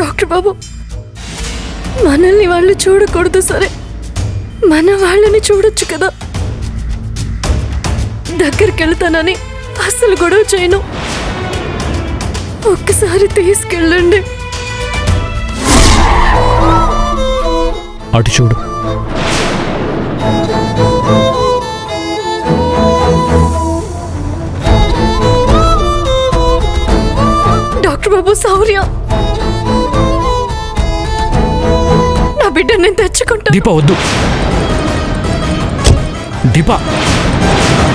doctor బాబు మనల్ని వాళ్ళు చూడకూడదు సరే మన వాళ్ళని చూడొచ్చు కదా దగ్గరికి వెళ్తానని అస్సలు గొడవ చేయను ఒక్కసారి తీసుకెళ్ళండి అటు చూడు డాక్టర్ బాబు సౌర్య నా బిడ్డ నేను తెచ్చుకుంటా దీప వద్దు దీప